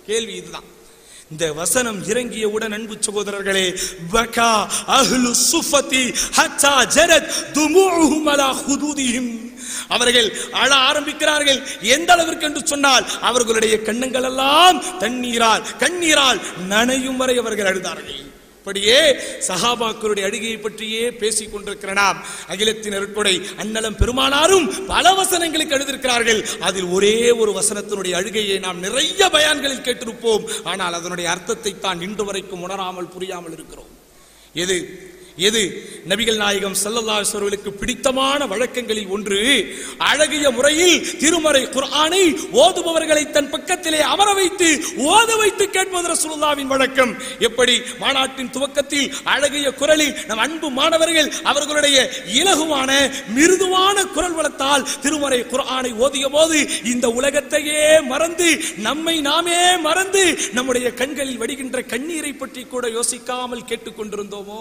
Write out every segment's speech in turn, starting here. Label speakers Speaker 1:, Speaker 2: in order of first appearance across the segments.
Speaker 1: கேள்வி இதுதான் இந்த வசனம் இறங்கியவுடன் அன்பு சகோதரர்களே பகா அஹ்லு சுஃபதி ஹத்தா ஜரத் துமுஉஹும் அலா ஹுதூதிஹிம் அவர்கள் அழ ஆரம்பிக்கிறார்கள் எந்த அளவிற்கு என்று சொன்னால் அவர்களுடைய கண்ணங்கள் எல்லாம் தண்ணீரால் கண்ணீரால் நனையும் வரை அவர்கள் அழுதார்கள் அப்படியே சஹாபாக்களுடைய அழுகையை பற்றியே பேசிக் கொண்டிருக்கிற நாம் அகிலத்தின் அருட்கொடை அன்னலம் பெருமானாரும் பல வசனங்களுக்கு எழுதியிருக்கிறார்கள் அதில் ஒரே ஒரு வசனத்தினுடைய அழுகையை நாம் நிறைய பயான்களில் கேட்டிருப்போம் ஆனால் அதனுடைய அர்த்தத்தை தான் இன்று வரைக்கும் உணராமல் புரியாமல் இருக்கிறோம் எது எது நபிகள் நாயகம் ஸல்லல்லாஹு அவர்களுக்கு பிடித்தமான வழக்கங்களில் ஒன்று அழகிய முறையில் திருமறை குர்ஆனை ஓதுபவர்களை தன் பக்கத்திலே அமர வைத்து ஓத வைத்து கேட்பது ரசூலுல்லாவின் வழக்கம் எப்படி மாநாட்டின் துவக்கத்தில் அழகிய குரலில் நம் அன்பு மாணவர்கள் அவர்களுடைய இலகுவான மிருதுவான குரல் வளத்தால் திருமறை குர்ஆனை ஓதிய போது இந்த உலகத்தையே மறந்து நம்மை நாமே மறந்து நம்முடைய கண்களில் வடிகின்ற கண்ணீரை பற்றி கூட யோசிக்காமல் கேட்டுக்கொண்டிருந்தோமோ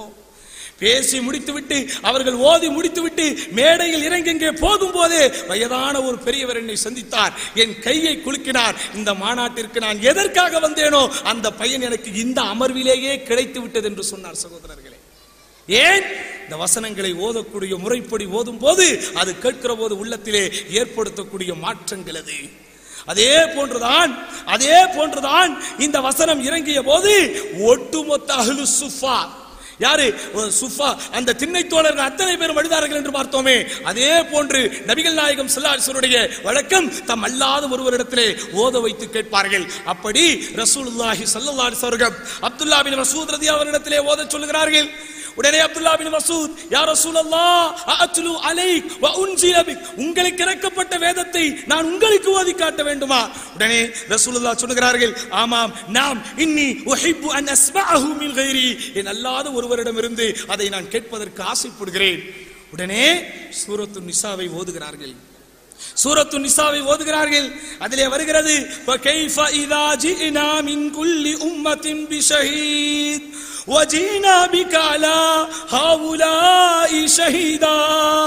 Speaker 1: பேசி முடித்துவிட்டு அவர்கள் ஓதி முடித்துவிட்டு மேடையில் இறங்கி இங்கே போகும் போதே வயதான ஒரு பெரியவர் என்னை சந்தித்தார் என் கையை குலுக்கினார் இந்த மாநாட்டிற்கு நான் எதற்காக வந்தேனோ அந்த பையன் எனக்கு இந்த அமர்விலேயே கிடைத்து விட்டது என்று சொன்னார் சகோதரர்களே ஏன் இந்த வசனங்களை ஓதக்கூடிய முறைப்படி ஓதும் போது அது கேட்கிற போது உள்ளத்திலே ஏற்படுத்தக்கூடிய மாற்றங்கள் அது அதே போன்றுதான் அதே போன்றுதான் இந்த வசனம் இறங்கிய போது ஒட்டுமொத்த அஹ்லு சுஃபா யாரு ஒரு சுஃபா அந்த திண்ணை தோழர்கள் அத்தனை பேரும் அழுதார்கள் என்று பார்த்தோமே அதே போன்று நபிகள் நாயகம் ஸல்லல்லாஹு வழக்கம் தம் அல்லாத ஒருவரிடத்திலே ஓத வைத்து கேட்பார்கள் அப்படி ரசூலுல்லாஹி ஸல்லல்லாஹு அலைஹி அவர்கள் அப்துல்லா பின் மசூத் ரதி அவரிடத்திலே ஓத சொல்லுகிறார்கள் உடனே அப்துல்லா பின் மசூத் யா ரசூலல்லாஹ் அஅத்லு அலைக் வ உன்சில பிக் உங்களுக்கு இறக்கப்பட்ட வேதத்தை நான் உங்களுக்கு ஓதி காட்ட வேண்டுமா உடனே ரசூலுல்லாஹ் சொல்லுகிறார்கள் ஆமாம் நாம் இன்னி உஹிப்பு அன் அஸ்மஅஹு மின் கைரி என் அல்லாத ஒருவரிடமிருந்து அதை நான் கேட்பதற்கு ஆசைப்படுகிறேன் உடனே சூரத்து நிசாவை ஓதுகிறார்கள் சூரத்து நிசாவை ஓதுகிறார்கள் அதிலே வருகிறது فَكَيْفَ إِذَا جِئْنَا مِنْ كُلِّ أُمَّةٍ بِشَهِيدٍ وَجِئْنَا بِكَ عَلَى هَؤُلَاءِ شَهِيدًا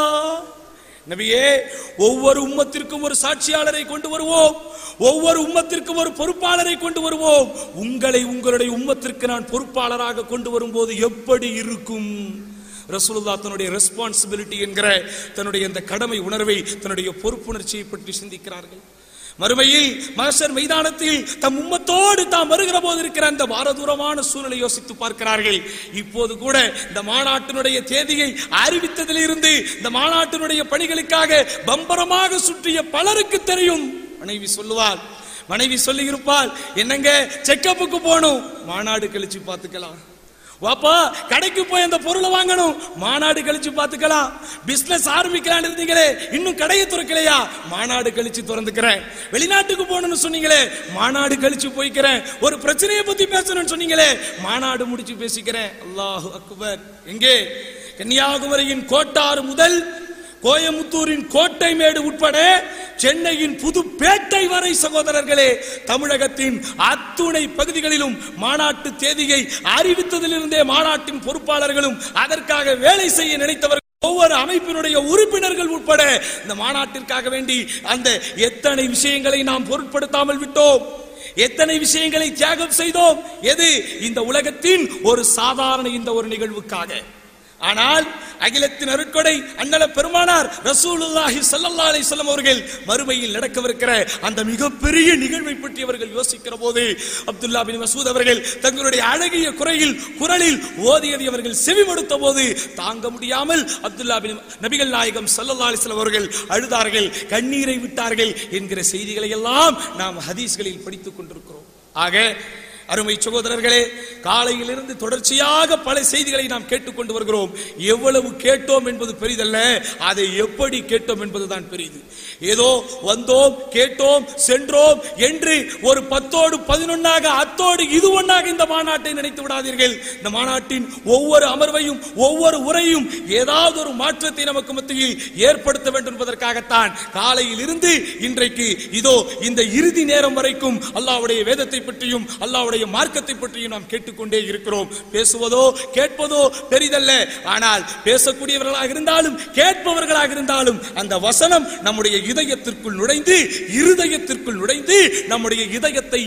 Speaker 1: நபியே ஒவ்வொரு உம்மத்திற்கும் ஒரு சாட்சியாளரை கொண்டு வருவோம் ஒவ்வொரு உம்மத்திற்கும் ஒரு பொறுப்பாளரை கொண்டு வருவோம் உங்களை உங்களுடைய உம்மத்திற்கு நான் பொறுப்பாளராக கொண்டு வரும்போது எப்படி இருக்கும் ரசூலுல்லா தன்னுடைய ரெஸ்பான்சிபிலிட்டி என்கிற தன்னுடைய இந்த கடமை உணர்வை தன்னுடைய பொறுப்புணர்ச்சியை பற்றி சிந்திக்கிறார்கள் மறுமையில் மகசர் மைதானத்தில் தம் உம்மத்தோடு தாம் வருகிற போது இருக்கிற அந்த பாரதூரமான சூழலை யோசித்து பார்க்கிறார்கள் இப்போது கூட இந்த மாநாட்டினுடைய தேதியை அறிவித்ததிலிருந்து இந்த மாநாட்டினுடைய பணிகளுக்காக பம்பரமாக சுற்றிய பலருக்கு தெரியும் மனைவி சொல்லுவாள் மனைவி சொல்லி இருப்பாள் என்னங்க செக்கப்புக்கு போகணும் மாநாடு கழிச்சு பார்த்துக்கலாம் வாப்பா கடைக்கு போய் அந்த பொருளை வாங்கணும் மாநாடு கழிச்சு பார்த்துக்கலாம் பிசினஸ் ஆரம்பிக்கலாம்னு இருந்தீங்களே இன்னும் கடையை திறக்கலையா மாநாடு கழிச்சு திறந்துக்கிறேன் வெளிநாட்டுக்கு போகணும்னு சொன்னீங்களே மாநாடு கழிச்சு போய்க்கிறேன் ஒரு பிரச்சனையை பத்தி பேசணும்னு சொன்னீங்களே மாநாடு முடிச்சு பேசிக்கிறேன் அல்லாஹு அக்பர் எங்கே கன்னியாகுமரியின் கோட்டாறு முதல் கோயமுத்தூரின் கோட்டை மேடு உட்பட சென்னையின் புதுப்பேட்டை வரை சகோதரர்களே தமிழகத்தின் அத்துணை பகுதிகளிலும் மாநாட்டு தேதியை அறிவித்ததிலிருந்தே மாநாட்டின் பொறுப்பாளர்களும் அதற்காக வேலை செய்ய நினைத்தவர்கள் ஒவ்வொரு அமைப்பினுடைய உறுப்பினர்கள் உட்பட இந்த மாநாட்டிற்காக வேண்டி அந்த எத்தனை விஷயங்களை நாம் பொருட்படுத்தாமல் விட்டோம் எத்தனை விஷயங்களை தியாகம் செய்தோம் எது இந்த உலகத்தின் ஒரு சாதாரண இந்த ஒரு நிகழ்வுக்காக ஆனால் அகிலத்தின் அருட்கொடை அண்ணல பெருமானார் ரசூலுல்லாஹி ஸல்லல்லாஹு அலைஹி வஸல்லம் அவர்கள் மறுமையில் நடக்கவிருக்கிற அந்த மிகப்பெரிய நிகழ்வை பற்றி அவர்கள் யோசிக்கிற போது அப்துல்லா பின் மசூத் அவர்கள் தங்களுடைய அழகிய குறையில் குரலில் ஓதியதை அவர்கள் செவிமடுத்த போது தாங்க முடியாமல் அப்துல்லா பின் நபிகள் நாயகம் ஸல்லல்லாஹு அலைஹி வஸல்லம் அவர்கள் அழுதார்கள் கண்ணீரை விட்டார்கள் என்கிற செய்திகளை எல்லாம் நாம் ஹதீஸ்களில் படித்துக் கொண்டிருக்கிறோம் ஆக அருமை சகோதரர்களே காலையிலிருந்து தொடர்ச்சியாக பல செய்திகளை நாம் கேட்டுக்கொண்டு வருகிறோம் எவ்வளவு கேட்டோம் என்பது பெரிதல்ல அதை எப்படி கேட்டோம் என்பதுதான் பெரிது ஏதோ வந்தோம் கேட்டோம் சென்றோம் என்று ஒரு பத்தோடு பதினொன்னாக அத்தோடு இது ஒன்னாக இந்த மாநாட்டை நினைத்து விடாதீர்கள் இந்த மாநாட்டின் ஒவ்வொரு அமர்வையும் ஒவ்வொரு உரையும் ஏதாவது ஒரு மாற்றத்தை நமக்கு மத்தியில் ஏற்படுத்த வேண்டும் என்பதற்காகத்தான் காலையில் இருந்து இன்றைக்கு இதோ இந்த இறுதி நேரம் வரைக்கும் அல்லாஹ்வுடைய வேதத்தை பற்றியும் அல்லாஹ்வுடைய மார்க்கத்தை பற்றியும் நாம் கேட்டுக்கொண்டே இருக்கிறோம் பேசுவதோ கேட்பதோ பெரிதல்ல ஆனால் பேசக்கூடியவர்களாக இருந்தாலும் கேட்பவர்களாக இருந்தாலும் அந்த வசனம் நம்முடைய இதயத்திற்குள் நுழைந்து இருதயத்திற்குள் நுழைந்து நம்முடைய இதயத்தை